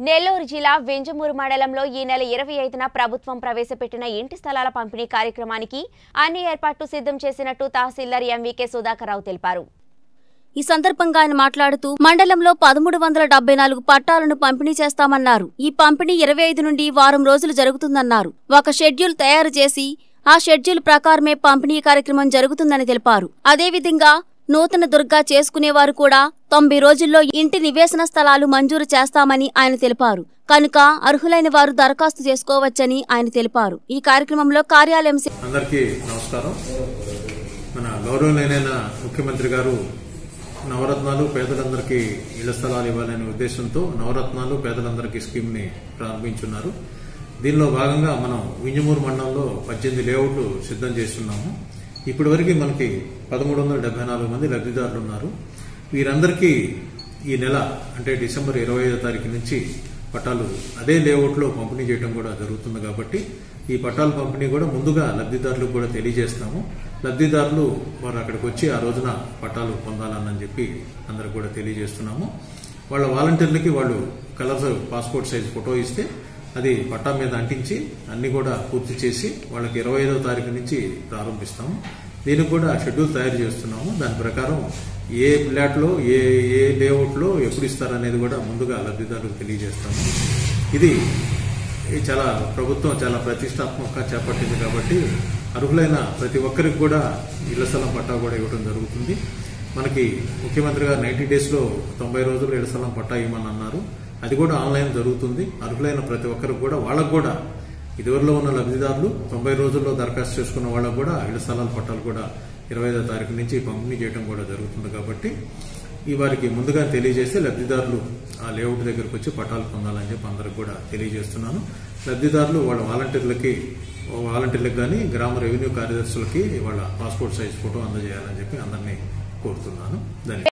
నెల్లూరు జిల్లా వెంజమూరు మండలంలో ఈ నెల ఇరవై ఐదున ప్రభుత్వం ప్రవేశపెట్టిన ఇంటి స్థలాల పంపిణీ కార్యక్రమానికి అన్ని ఏర్పాట్లు సిద్ధం చేసినట్టు తహసీల్దార్ ఎంవీకే సుధాకర్ రావు తెలిపారు ఈ సందర్భంగా ఆయన మాట్లాడుతూ మండలంలో పదమూడు వందల డెబ్బై నాలుగు పట్టాలను పంపిణీ చేస్తామన్నారు ఈ పంపిణీ ఇరవై ఐదు నుండి వారం రోజులు జరుగుతుందన్నారు ఒక షెడ్యూల్ తయారు చేసి ఆ షెడ్యూల్ ప్రకారమే పంపిణీ కార్యక్రమం జరుగుతుందని తెలిపారు అదేవిధంగా నూతన దుర్గా చేసుకునేవారు కూడా తొంభై రోజుల్లో ఇంటి నివేశన స్థలాలు మంజూరు చేస్తామని ఆయన తెలిపారు కనుక అర్హులైన వారు దరఖాస్తు చేసుకోవచ్చని ఆయన తెలిపారు ఈ కార్యక్రమంలో కార్యాలయం సి- అందరికీ నమస్కారం మన గౌరవనీయులైన ముఖ్యమంత్రి గారు నవరత్నాలు పేదలందరికీ ఇళ్ల స్థలాలు ఇవ్వాలనే ఉద్దేశంతో నవరత్నాలు పేదలందరికీ స్కీమ్ ని ప్రారంభించున్నారు దీనిలో భాగంగా మనం వింజమూరు మండలంలో పద్దెనిమిది లేఅవుట్లు సిద్ధం చేస్తున్నాము ఇప్పటి వరకు మనకి పదమూడు వందల డెబ్బై నాలుగు మంది లబ్ధిదారులు ఉన్నారు వీరందరికీ ఈ నెల అంటే డిసెంబర్ ఇరవై ఐదో తారీఖు నుంచి పట్టాలు అదే లేఅవుట్లో పంపిణీ చేయడం కూడా జరుగుతుంది కాబట్టి ఈ పట్టాల పంపిణీ కూడా ముందుగా లబ్ధిదారులకు కూడా తెలియజేస్తాము లబ్ధిదారులు వారు అక్కడికి వచ్చి ఆ రోజున పట్టాలు పొందాలని చెప్పి అందరికి కూడా తెలియజేస్తున్నాము వాళ్ళ వాలంటీర్లకి వాళ్ళు కలర్స్ పాస్పోర్ట్ సైజ్ ఫోటో ఇస్తే అది పట్టా మీద అంటించి అన్ని కూడా పూర్తి చేసి వాళ్ళకి ఇరవై ఐదో తారీఖు నుంచి ప్రారంభిస్తాము దీనికి కూడా షెడ్యూల్ తయారు చేస్తున్నాము దాని ప్రకారం ఏ ఫ్లాట్లో ఏ ఏ లేఅవుట్లో ఎప్పుడు ఇస్తారనేది కూడా ముందుగా లబ్ధిదారులకు తెలియజేస్తాము ఇది ఇది చాలా ప్రభుత్వం చాలా ప్రతిష్టాత్మకంగా చేపట్టింది కాబట్టి అర్హులైన ప్రతి ఒక్కరికి కూడా ఇళ్ల స్థలం పట్టా కూడా ఇవ్వడం జరుగుతుంది మనకి ముఖ్యమంత్రి గారు నైన్టీ డేస్ లో తొంభై రోజుల్లో ఇళ్ల స్థలం పట్టా ఇవ్వమని అన్నారు అది కూడా ఆన్లైన్ జరుగుతుంది అర్హులైన ప్రతి ఒక్కరికి కూడా వాళ్ళకు కూడా ఇదివరలో ఉన్న లబ్ధిదారులు తొంభై రోజుల్లో దరఖాస్తు చేసుకున్న వాళ్ళకు కూడా ఇళ్ల స్థలాల పట్టాలు కూడా ఇరవై ఐదో తారీఖు నుంచి పంపిణీ చేయడం కూడా జరుగుతుంది కాబట్టి ఈ వారికి ముందుగా తెలియజేస్తే లబ్ధిదారులు ఆ లేఅవుట్ దగ్గరకు వచ్చి పట్టాలు పొందాలని చెప్పి అందరికి కూడా తెలియజేస్తున్నాను లబ్ధిదారులు వాళ్ళ వాలంటీర్లకి వాలంటీర్లకు కానీ గ్రామ రెవెన్యూ కార్యదర్శులకి వాళ్ళ పాస్పోర్ట్ సైజ్ ఫోటో అందజేయాలని చెప్పి అందరినీ కోరుతున్నాను ధన్యవాదాలు